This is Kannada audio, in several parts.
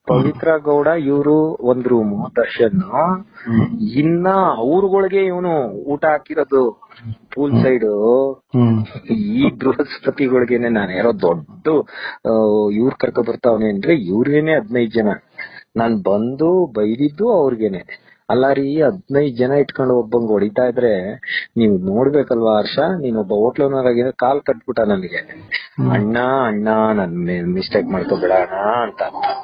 ಪವಿತ್ರ ಗೌಡ ಇವ್ರು ಒಂದ್ ರೂಮು ದರ್ಶನ್ ಇನ್ನ ಅವ್ರಗಳಿಗೆ ಇವನು ಊಟ ಹಾಕಿರೋದು ಪೂಲ್ ಸೈಡ್ ಹ್ಮ್ ಈ ಬೃಹಸ್ಪತಿಗಳಿಗೇನೆ ನಾನು ಯಾರೋ ದೊಡ್ಡ ಇವ್ರ ಕರ್ಕೊ ಬರ್ತಾವನೆ ಅಂದ್ರೆ ಇವ್ರಿಗೇನೆ ಹದಿನೈದು ಜನ ನಾನ್ ಬಂದು ಬೈದಿದ್ದು ಅವ್ರಿಗೇನೆ ಅಲ್ಲ ರೀ ಹದಿನೈದು ಜನ ಇಟ್ಕೊಂಡು ಒಬ್ಬಂಗ್ ಹೊಡಿತಾ ಇದ್ರೆ ನೀವ್ ನೋಡ್ಬೇಕಲ್ವಾ ಹರ್ಷ ನೀನ್ ಒಬ್ಬ ಹೋಟ್ಲ್ ಆಗಿದ್ರೆ ಕಾಲ್ ಕಟ್ಬಿಟ್ಟ ನನಗೆ ಅಣ್ಣ ಅಣ್ಣ ನನ್ ಮಿಸ್ಟೇಕ್ ಮಾಡ್ಕೋಬೇಡ ಅಣ್ಣ ಅಂತ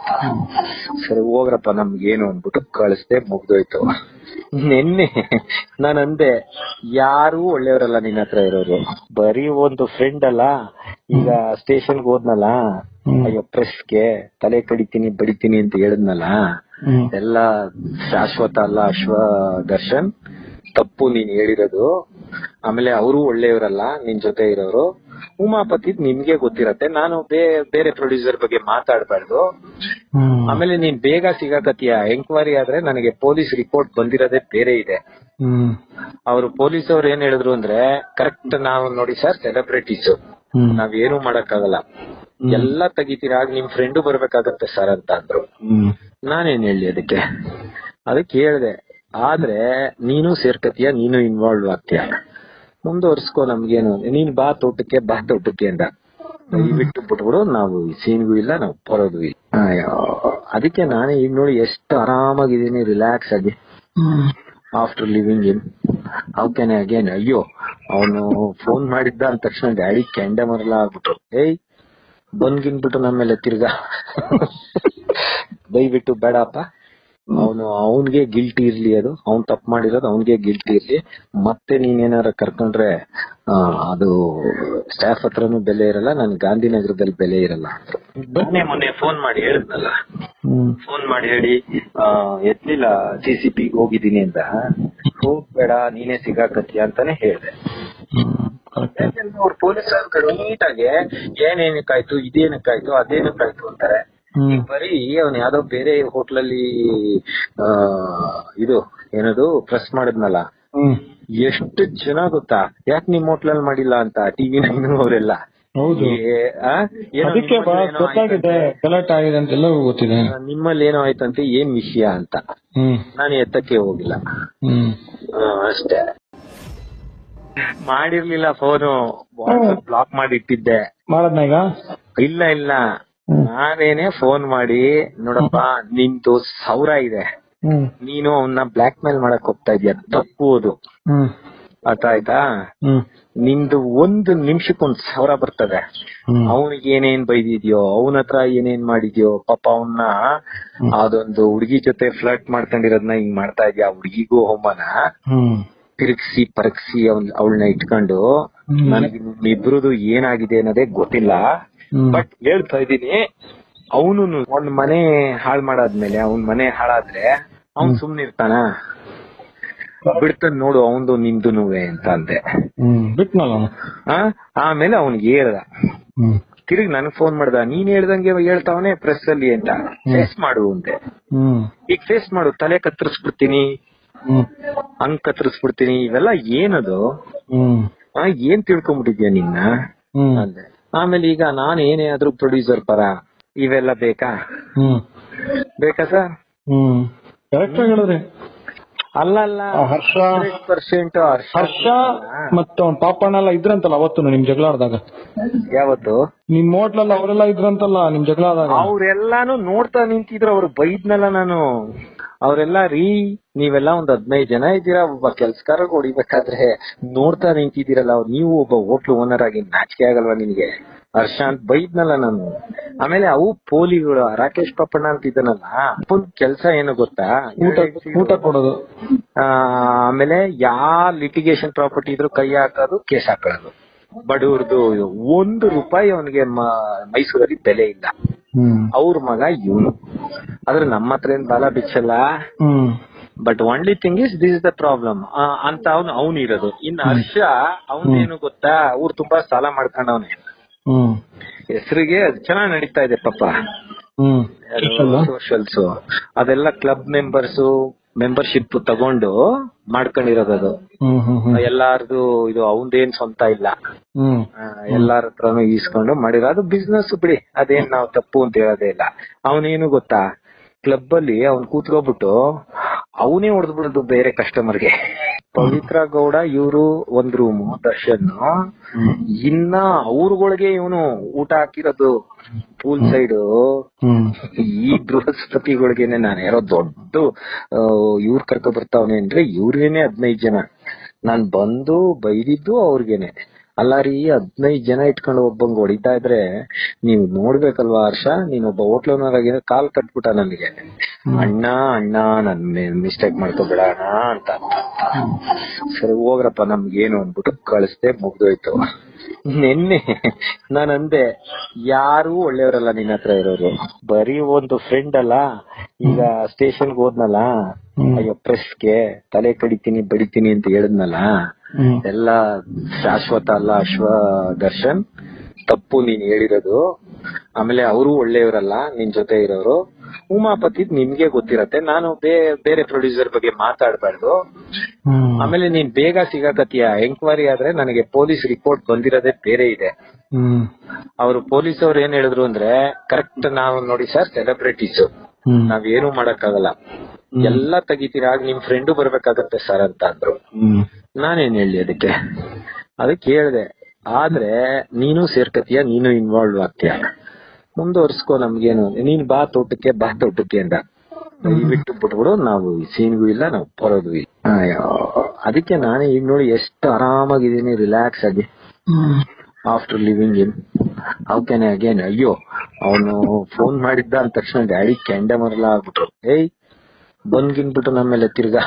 ಸರಿ ಹೋಗ್ರಪ್ಪ ನಮ್ಗೇನು ಅಂದ್ಬಿಟ್ಟು ಕಳಿಸ್ದೆ ಮುಗ್ದೋಯ್ತು ನಿನ್ನೆ ನಾನ್ ಅಂದೆ ಯಾರು ಒಳ್ಳೆಯವರಲ್ಲ ನಿನ್ನ ಹತ್ರ ಇರೋರು ಬರೀ ಒಂದು ಫ್ರೆಂಡ್ ಅಲ್ಲ ಈಗ ಸ್ಟೇಷನ್ಗೆ ಹೋದ್ನಲ್ಲ ಅಯ್ಯೋ ಪ್ರೆಸ್ಗೆ ತಲೆ ಕಡಿತೀನಿ ಬಡಿತೀನಿ ಅಂತ ಹೇಳಿದ್ನಲ್ಲ ಹ್ಮ್ ಎಲ್ಲ ಶಾಶ್ವತ ಅಲ್ಲ ಅಶ್ವ ದರ್ಶನ್ ತಪ್ಪು ನೀನ್ ಹೇಳಿರೋದು ಆಮೇಲೆ ಅವರು ಒಳ್ಳೆಯವರಲ್ಲ ನಿನ್ ಜೊತೆ ಇರೋರು ಉಮಾಪತಿ ನಿಮ್ಗೆ ಗೊತ್ತಿರತ್ತೆ ನಾನು ಬೇ- ಬೇರೆ ಪ್ರೊಡ್ಯೂಸರ್ ಬಗ್ಗೆ ಮಾತಾಡ್ಬಾರ್ದು ಹ್ಮ್ ಆಮೇಲೆ ನೀನ್ ಬೇಗ ಸಿಗಾಕತ್ತೀಯ ಎಂಕ್ವೈರಿ ಆದ್ರೆ ನನಗೆ ಪೊಲೀಸ್ ರಿಪೋರ್ಟ್ ಬಂದಿರೋದೇ ಬೇರೆ ಇದೆ ಹ್ಮ್ ಅವರು ಪೊಲೀಸ್ ಅವ್ರು ಏನ್ ಹೇಳಿದ್ರು ಅಂದ್ರೆ ಕರೆಕ್ಟ್ ನಾವು ನೋಡಿ ಸರ್ ಸೆಲೆಬ್ರಿಟೀಸ್ ಹ್ಮ್ ನಾವೇನು ಮಾಡಕ್ಕಾಗಲ್ಲ ಎಲ್ಲ ತೆಗಿತೀರಾ ಆಗ ನಿಮ್ ಫ್ರೆಂಡು ಬರ್ಬೇಕಾಗತ್ತೆ ಸರ್ ಅಂತ ಅಂದ್ರು ಹ್ಮ್ ನಾನೇನ್ ಹೇಳಿ ಅದಕ್ಕೆ ಅದಕ್ಕೆ ಹೇಳ್ದೆ ಆದ್ರೆ ನೀನು ಸೇರ್ಕತೀಯ ನೀನು ಇನ್ವಾಲ್ವ್ ಆಗ್ತೀಯ ಮುಂದುವರ್ಸ್ಕೊ ನಮ್ಗೇನು ನೀನ್ ಬಾ ತೋಟಕ್ಕೆ ಬಾ ತೋಟಕ್ಕೆ ಅಂತ ದಯವಿಟ್ಟು ಬಿಟ್ಬಿಡು ನಾವು ಸೀನ್ಗೂ ಇಲ್ಲ ನಾವು ಬರೋದು ಇಲ್ಲ ಅಯ್ಯೋ ಅದಕ್ಕೆ ನಾನೇ ಈಗ ನೋಡಿ ಎಷ್ಟು ಆರಾಮಾಗಿದ್ದೀನಿ ರಿಲ್ಯಾಕ್ಸ್ ಆಗಿ hmm after living in how can again ಅಯ್ಯೋ ಅವನು ಫೋನ್ ಮಾಡಿದ್ದ ಅಂದ ತಕ್ಷಣ ಗಾಡಿ ಕೆಂಡ ಮರಲ ಆಗ್ಬಿಟ್ರು ಏಯ್ ಬಂದ್ಗಿನ್ಬಿಟ್ಟು ನಮ್ಮೇಲೆ ತಿರ್ಗಾ ದಯವಿಟ್ಟು ಬೇಡಪ್ಪ ಅವನು ಅವನ್ಗೆ ಗಿಲ್ಟಿ ಇರ್ಲಿ ಅದು ಅವ್ನ್ ತಪ್ಪು ಮಾಡಿರೋದು ಅವನ್ಗೆ ಗಿಲ್ಟಿ ಇರ್ಲಿ ಮತ್ತೆ ನೀನೇನಾರ ಕರ್ಕೊಂಡ್ರೆ ಆ, ಅದು ಸ್ಟಾಫ್ ಹತ್ರನೂ ಬೆಲೆ ಇರಲ್ಲ ನನ್ ಗಾಂಧಿನಗರದಲ್ಲಿ ಬೆಲೆ ಇರಲ್ಲ ಮೊನ್ನೆ ಮೊನ್ನೆ ಫೋನ್ ಮಾಡಿ ಹೇಳಿದ್ನಲ್ಲ ಹ್ಮ್ ಫೋನ್ ಮಾಡಿ ಹೇಳಿ ಆ, ಎತ್ಲಿಲ್ಲ ಸಿ ಸಿ ಪಿ ಹೋಗಿದ್ದೀನಿ ಅಂತ ಹೋಗ್ಬೇಡ ನೀನೇ ಸಿಗಾಕತ್ತೀಯ ಅಂತಾನೆ ಹೇಳ್ದೆ ಅವ್ರ ಪೊಲೀಸ್ ನೀಟಾಗೆ ಏನೇನಕ್ಕಾಯ್ತು ಇದೇನಕ್ಕಾಯ್ತು ಅದೇನಕ್ಕಾಯ್ತು ಅಂತಾರೆ ಹ್ಮ್ ಈಗ ಬರೀ ಅವ್ನ್ ಯಾವ್ದೋ ಬೇರೆ ಹೋಟ್ಲಲ್ಲಿ ಆ ಇದು ಏನದು ಪ್ರೆಸ್ ಮಾಡಿದ್ನಲ್ಲ ಹ್ಮ್ ಎಷ್ಟು ಜನ ಗೊತ್ತಾ ಯಾಕೆ ನಿಮ್ ಹೋಟ್ಲಲ್ಲಿ ಮಾಡಿಲ್ಲ ಅಂತ ಟಿವಿ ನೈನ್ ಅವರೆಲ್ಲ ಹೌದು ಏ- ಆ? ಏನೋ ಅದಕ್ಕೆ ನಿಮ್ಮಲ್ಲಿ ಏನೋ ಗೊತ್ತಾಗಿದೆ ಗಲಾಟೆ ಆಗಿದೆ ಅಂತ ಎಲ್ಲರಿಗೂ ಗೊತ್ತಿದೆ ಆಯ್ತಂತೆ, ನಿಮ್ಮಲ್ಲಿ ಏನೋ ಆಯ್ತಂತೆ ಏನ್ ವಿಷಯ ಅಂತ ಹ್ಮ್ ನಾನು ಎತ್ತಕ್ಕೆ ಹೋಗಿಲ್ಲ ಹ್ಮ್ ಆ, ಅಷ್ಟೇ ಮಾಡಿರ್ಲಿಲ್ಲ ಫೋನು ಬ್ಲಾಕ್ ಮಾಡಿ ಇಟ್ಟಿದ್ದೆ ಮಾಡದ್ನ ಈಗ ಇಲ್ಲ ಇಲ್ಲ ನಾನೇನೆ ಫೋನ್ ಮಾಡಿ ನೋಡಪ್ಪ ನಿಂದು ಸಾವಿರ ಇದೆ ಹ್ಮ್ ನೀನು ಅವನ್ನ ಬ್ಲಾಕ್ ಮೇಲ್ ಮಾಡಕ್ ಹೋಗ್ತಾ ಇದೀಯ ತಪ್ಪು ಅದು ಹ್ಮ್ ಅರ್ಥ ಆಯ್ತಾ ಹ್ಮ್ ನಿಂದು ಒಂದು ನಿಮಿಷಕ್ಕೊಂದ್ ಸಾವಿರ ಬರ್ತದೆ ಹ್ಮ್ ಅವನಿಗೆ ಏನೇನ್ ಬೈದಿದ್ಯೋ ಅವನ ಹತ್ರ ಏನೇನ್ ಮಾಡಿದ್ಯೋ ಪಾಪ ಅವನ್ನ ಅದೊಂದು ಹುಡುಗಿ ಜೊತೆ ಫ್ಲರ್ಟ್ ಮಾಡ್ಕೊಂಡಿರೋದ್ನ ಹಿಂಗ್ ಮಾಡ್ತಾ ಇದ್ಯಾ ಹುಡುಗಿಗೂ ಅವಮಾನ ಹ್ಮ್ ತಿರುಗಿಸಿ ಪರಗಿಸಿ ಅವ್ನ್ ಅವಳನ್ನ ಇಟ್ಕೊಂಡು ಹ್ಮ್. ನನಗೆ ಇಬ್ರದು ಏನಾಗಿದೆ ಅನ್ನೋದೇ ಗೊತ್ತಿಲ್ಲ ಹ್ಮ್ ಬಟ್ ಹೇಳ್ತಾ ಇದೀನಿ ಅವನು ಒಂದ್ ಮನೆ ಹಾಳ್ ಮಾಡಾದ್ಮೇಲೆ ಅವ್ನ್ ಮನೆ ಹಾಳಾದ್ರೆ ಅವ್ನ್ ಸುಮ್ನಿರ್ತಾನ ಬಿಡ್ತಾನ ನೋಡು ಅವಂದು ನಿಂದುನುವೆ ಅಂತ ಅಂದೆ ಹ್ಮ್ ಬಿಟ್ನಲ್ಲ ಅವ್ನು. ಆ ಆಮೇಲೆ ಅವ್ನಿಗೆ ಹೇಳ್ದ ಹ್ಮ್ ತಿರುಗಿ ನನಗ್ ಫೋನ್ ಮಾಡ್ದ ನೀನ್ ಹೇಳ್ದಂಗೆ ಹೇಳ್ತಾವನೆ ಪ್ರೆಸ್ ಅಲ್ಲಿ ಅಂತ ಫೇಸ್ ಮಾಡು ಅಂತೆ ಹ್ಮ್ ಈಗ ಫೇಸ್ ಮಾಡು ತಲೆ ಕತ್ತರಿಸ್ಬಿಡ್ತೀನಿ ಹ್ಮ್ ಹಂಗ್ ಕತ್ತರಿಸ್ಬಿಡ್ತೀನಿ ಇವೆಲ್ಲ ಏನದು ಹ್ಮ್ ಆ ಏನ್ ತಿಳ್ಕೊಂಬಿಟ್ಟಿದ್ಯಾ ನಿನ್ನ ಹ್ಮ್ ಅಂದೆ ಆಮೇಲೆ ಈಗ ನಾನ್ ಏನೇ ಆದ್ರೂ ಪ್ರೊಡ್ಯೂಸರ್ ಪರ ಇವೆಲ್ಲ ಬೇಕಾ ಹ್ಮ್ ಬೇಕಾ ಸರ್ ಹ್ಮ್ ಕರೆಕ್ಟ್ ಆಗಿ ಹೇಳಿದ್ರಿ ಅಲ್ಲ ಅಲ್ಲ ಆ ಹರ್ಷ ಪರ್ಸೆಂಟ್ ಹರ್ಷ ಮತ್ತೆ ಅವ್ನ್ ಪಾಪಣ್ಣ ಎಲ್ಲ ಇದ್ರಂತಲ್ಲ ಅವತ್ತು ನಿಮ್ ಜಗಳ ಆಡ್ದಾಗ ಯಾವತ್ತು ನಿಮ್ ಹೋಟ್ಲಲ್ಲಿ ಅವರೆಲ್ಲ ಇದ್ರಂತಲ್ಲ ನಿಮ್ ಜಗಳ ಆದಾಗ ಅವ್ರೆಲ್ಲಾನು ನೋಡ್ತಾ ನಿಂತಿದ್ರು ಅವ್ರು ಬೈದ್ನಲ್ಲ ನಾನು ಅವ್ರೆಲ್ಲ ರೀ ನೀವೆಲ್ಲ ಒಂದ್ ಹದಿನೈದು ಜನ ಇದ್ದೀರಾ ಒಬ್ಬ ಕೆಲ್ಸಕಾರ ಹೊಡಿಬೇಕಾದ್ರೆ ನೋಡ್ತಾ ನಿಂತಿದ್ದೀರಲ್ಲ ಅವ್ರು ನೀವು ಒಬ್ಬ ಹೋಟ್ಲು ಓನರ್ ಆಗಿ ನಾಚಿಕೆ ಆಗಲ್ವಾ ನಿನ್ಗೆ ಹರ್ಷ ಅಂತ ಬೈದ್ನಲ್ಲ ನಾನು ಆಮೇಲೆ ಅವು ಪೋಲಿಗಳು ರಾಕೇಶ್ ಪಪ್ಪಣ್ಣ ಅಂತ ಇದ್ದಾನಲ್ಲ ಅಪ್ಪನ್ ಕೆಲ್ಸ ಏನು ಗೊತ್ತಾ ಊಟ ಊಟ ಕೊಡೋದು ಆ, ಆಮೇಲೆ ಯಾ ಲಿಟಿಗೇಷನ್ ಪ್ರಾಪರ್ಟಿ ಇದ್ರು ಕೈ ಹಾಕೋದು ಕೇಸ್ ಹಾಕೊಳ್ಳೋದು ಬಡವ್ರದ್ದು ಒಂದು ರೂಪಾಯಿ ಅವನಿಗೆ ಮೈಸೂರಲ್ಲಿ ಬೆಲೆ ಇಲ್ಲ ಹ್ಮ್ ಅವ್ರ ಮಗ ಇವನು ಆದ್ರೆ ನಮ್ಮ ಹತ್ರ ಏನ್ ಬಾಲ ಬಿಚ್ಚಲ್ಲ hmm but only thing is this is the problem ಅಂತ ಅವ್ನು ಅವ್ನು ಇರೋದು ಇನ್ನು ಹರ್ಷ ಅವನೇನು ಗೊತ್ತಾ ಅವ್ರು ತುಂಬಾ ಸಾಲ ಮಾಡ್ಕೊಂಡವನೆ ಹ್ಮ್ ಹೆಸರಿಗೆ ಅದು ಚೆನ್ನಾಗ್ ನಡೀತಾ ಇದೆ ಪಾಪ ಹ್ಮ್ ಸೋಷಲ್ಸ್ ಅದೆಲ್ಲ ಕ್ಲಬ್ ಮೆಂಬರ್ಸ್ ಮೆಂಬರ್ಶಿಪ್ ತಗೊಂಡು ಮಾಡ್ಕೊಂಡಿರೋದು ಅದು ಹ್ಮ್ ಹ್ಮ್ ಹ್ಮ್ ಎಲ್ಲಾರ್ದು ಇದು ಅವಂದೇನ್ ಸ್ವಂತ ಇಲ್ಲ ಹ್ಮ್ ಆ, ಎಲ್ಲಾರ ಹತ್ರನು ಈಸ್ಕೊಂಡು ಮಾಡಿರೋ ಅದು ಬಿಸ್ನೆಸ್ ಬಿಡಿ ಅದೇನ್ ನಾವು ತಪ್ಪು ಅಂತ ಹೇಳೋದೇ ಇಲ್ಲ ಅವನೇನು ಗೊತ್ತಾ ಕ್ಲಬ್ ಅಲ್ಲಿ ಅವ್ನ್ ಕೂತ್ಕೊಬಿಟ್ಟು ಅವನೇ ಹೊಡೆದ್ಬಿಡೋದು ಬೇರೆ ಕಸ್ಟಮರ್ಗೆ ಪವಿತ್ರ ಗೌಡ ಇವರು ಒಂದ್ ರೂಮ್ ದರ್ಶನ್ ಇನ್ನ ಅವ್ರಗಳಿಗೆ ಇವನು ಊಟ ಹಾಕಿರೋದು ಪೂಲ್ ಸೈಡ್ ಹ್ಮ್ ಈ ಬೃಹಸ್ಪತಿಗಳಿಗೇನೆ ನಾನು ಯಾರೋ ದೊಡ್ಡ ಇವ್ರ ಕರ್ಕೊ ಬರ್ತಾವನೆ ಅಂದ್ರೆ ಇವ್ರಿಗೇನೆ ಹದಿನೈದು ಜನ ನಾನ್ ಬಂದು ಬೈದಿದ್ದು ಅವ್ರಿಗೇನೆ ಅಲ್ಲ ರೀ ಹದಿನೈದು ಜನ ಇಟ್ಕೊಂಡು ಒಬ್ಬಂಗ್ ಹೊಡಿತಾ ಇದ್ರೆ ನೀವ್ ನೋಡ್ಬೇಕಲ್ವಾ ಹರ್ಷ ನೀನ್ ಒಬ್ಬ ಹೋಟ್ಲ್ ಓನರ್ ಆಗಿ ಕಾಲ್ ಕಟ್ಬಿಟ್ಟ ನನಗೆ ಅಣ್ಣ ಅಣ್ಣ ನನ್ ಮಿಸ್ಟೇಕ್ ಮಾಡ್ಕೋಬೇಡ ಅಣ್ಣ ಅಂತ ಸರಿ ಹೋಗ್ರಪ್ಪ ನಮ್ಗೇನು ಅಂದ್ಬಿಟ್ಟು ಕಳಿಸ್ದೆ ಮುಗ್ದೋಯ್ತು ನಿನ್ನೆ ನಾನ್ ಅಂದೆ ಯಾರು ಒಳ್ಳೆಯವರಲ್ಲ ನಿನ್ನ ಹತ್ರ ಇರೋರು ಬರೀ ಒಂದು ಫ್ರೆಂಡ್ ಅಲ್ಲ ಈಗ ಸ್ಟೇಷನ್ಗೆ ಹೋದ್ನಲ್ಲ ಅಯ್ಯೋ ಪ್ರೆಸ್ಗೆ ತಲೆ ಕಡಿತೀನಿ ಬಡಿತೀನಿ ಅಂತ ಹೇಳಿದ್ನಲ್ಲ ಹ್ಮ್ ಎಲ್ಲ ಶಾಶ್ವತ ಅಲ್ಲ ಅಶ್ವ ದರ್ಶನ್ ತಪ್ಪು ನೀನ್ ಹೇಳಿರೋದು ಆಮೇಲೆ ಅವರು ಒಳ್ಳೆಯವರಲ್ಲ ನಿನ್ ಜೊತೆ ಇರೋರು ಉಮಾಪತಿ ನಿಮ್ಗೆ ಗೊತ್ತಿರತ್ತೆ ನಾನು ಬೇ- ಬೇರೆ ಪ್ರೊಡ್ಯೂಸರ್ ಬಗ್ಗೆ ಮಾತಾಡ್ಬಾರ್ದು ಹ್ಮ್ ಆಮೇಲೆ ನೀನ್ ಬೇಗ ಸಿಗಾಕತ್ತೀಯ ಎಂಕ್ವೈರಿ ಆದ್ರೆ ನನಗೆ ಪೊಲೀಸ್ ರಿಪೋರ್ಟ್ ಬಂದಿರೋದೇ ಬೇರೆ ಇದೆ ಹ್ಮ್ ಅವರು ಪೊಲೀಸ್ ಅವ್ರು ಏನ್ ಹೇಳಿದ್ರು ಅಂದ್ರೆ ಕರೆಕ್ಟ್ ನಾವು ನೋಡಿ ಸರ್ ಸೆಲೆಬ್ರಿಟೀಸ್ ಹ್ಮ್ ನಾವ್ ಏನು ಮಾಡಕ್ಕಾಗಲ್ಲ ಎಲ್ಲ ತೆಗಿತೀರಾ ಆಗ ನಿಮ್ ಫ್ರೆಂಡು ಬರ್ಬೇಕಾಗತ್ತೆ ಸರ್ ಅಂತ ಅಂದ್ರು ಹ್ಮ್ ನಾನೇನ್ ಹೇಳಿ ಅದಕ್ಕೆ ಅದಕ್ಕೆ ಹೇಳ್ದೆ ಆದ್ರೆ ನೀನು ಸೇರ್ಕತೀಯ ನೀನು ಇನ್ವಾಲ್ವ್ ಆಗ್ತೀಯ ಮುಂದುವರ್ಸ್ಕೊ ನಮ್ಗೇನು ನೀನ್ ಬಾ ತೋಟಕ್ಕೆ ಬಾ ತೋಟಕ್ಕೆ ಅಂದ ದಯವಿಟ್ಟು ಬಿಟ್ಬಿಡು ನಾವು ಸೀನ್ಗೂ ಇಲ್ಲ ನಾವು ಬರೋದು ಇಲ್ಲ ಅಯ್ಯೋ, ಅದಕ್ಕೆ ನಾನೇ ಈಗ ನೋಡಿ ಎಷ್ಟು ಆರಾಮಾಗಿದ್ದೀನಿ ರಿಲ್ಯಾಕ್ಸ್ ಆಗಿ after living in how can again ಅಯ್ಯೋ ಅವನು ಫೋನ್ ಮಾಡಿದ್ದ ಅಂದ ತಕ್ಷಣ ಗಾಡಿ ಕೆಂಡ ಮರಲ ಆಗ್ಬಿಟ್ರು ಏಯ್ ಬಂದ್ಗಿನ್ಬಿಟ್ಟು ನಮ್ಮೇಲೆ ತಿರ್ಗಾ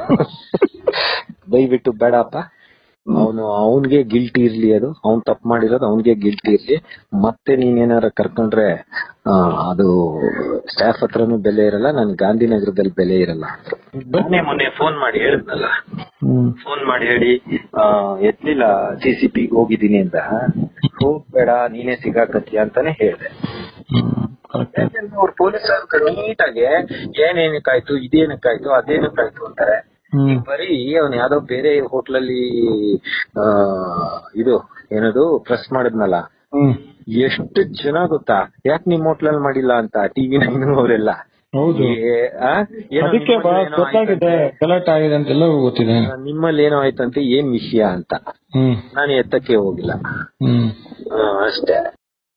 ದಯವಿಟ್ಟು ಬೇಡಪ್ಪ ಅವನು ಅವನ್ಗೆ ಗಿಲ್ಟಿ ಇರ್ಲಿ ಅದು ಅವ್ನ್ ತಪ್ಪು ಮಾಡಿರೋದು ಅವನ್ಗೆ ಗಿಲ್ಟಿ ಇರ್ಲಿ ಮತ್ತೆ ನೀನೇನಾರ ಕರ್ಕೊಂಡ್ರೆ ಆ, ಅದು ಸ್ಟಾಫ್ ಹತ್ರನೂ ಬೆಲೆ ಇರಲ್ಲ ನನ್ ಗಾಂಧಿನಗರದಲ್ಲಿ ಬೆಲೆ ಇರಲ್ಲ ಮೊನ್ನೆ ಮೊನ್ನೆ ಫೋನ್ ಮಾಡಿ ಹೇಳಿದ್ನಲ್ಲ ಹ್ಮ್ ಫೋನ್ ಮಾಡಿ ಹೇಳಿ ಆ, ಎತ್ಲಿಲ್ಲ ಸಿ ಸಿ ಪಿ ಹೋಗಿದ್ದೀನಿ ಅಂತ ಹೋಗ್ಬೇಡ ನೀನೇ ಸಿಗಾಕತ್ತೀಯ ಅಂತಾನೆ ಹೇಳ್ದೆ ಕರೆಕ್ಟ್ ಅವ್ರು ಪೊಲೀಸರು ನೀಟಾಗಿ ಏನೇನಕ್ಕಾಯ್ತು ಇದೇನಕ್ಕಾಯ್ತು ಅದೇನಕ್ಕಾಯ್ತು ಅಂತಾರೆ ಹ್ಮ್ ಈಗ ಬರೀ ಅವ್ನ್ ಯಾವ್ದೋ ಬೇರೆ ಹೋಟ್ಲಲ್ಲಿ ಆ ಇದು ಏನದು ಪ್ರೆಸ್ ಮಾಡಿದ್ನಲ್ಲ ಹ್ಮ್ ಎಷ್ಟು ಜನ ಗೊತ್ತಾ ಯಾಕೆ ನಿಮ್ ಹೋಟ್ಲಲ್ಲಿ ಮಾಡಿಲ್ಲ ಅಂತ ಟಿವಿ ನೈನ್ ಅವರೆಲ್ಲ ಹೌದು ಏ- ಆ? ಏನೋ ಅದಕ್ಕೆ ಬಾ ನಿಮ್ಮಲ್ಲಿ ಏನೋ ಗೊತ್ತಾಗಿದೆ ಗಲಾಟೆ ಆಗಿದೆ ಅಂತ ಎಲ್ಲರಿಗೂ ಗೊತ್ತಿದೆ ಆಯ್ತಂತೆ, ನಿಮ್ಮಲ್ಲಿ ಏನೋ ಆಯ್ತಂತೆ ಏನ್ ವಿಷಯ ಅಂತ ಹ್ಮ್ ನಾನು ಎತ್ತಕ್ಕೆ ಹೋಗಿಲ್ಲ ಹ್ಮ್ ಆ, ಅಷ್ಟೇ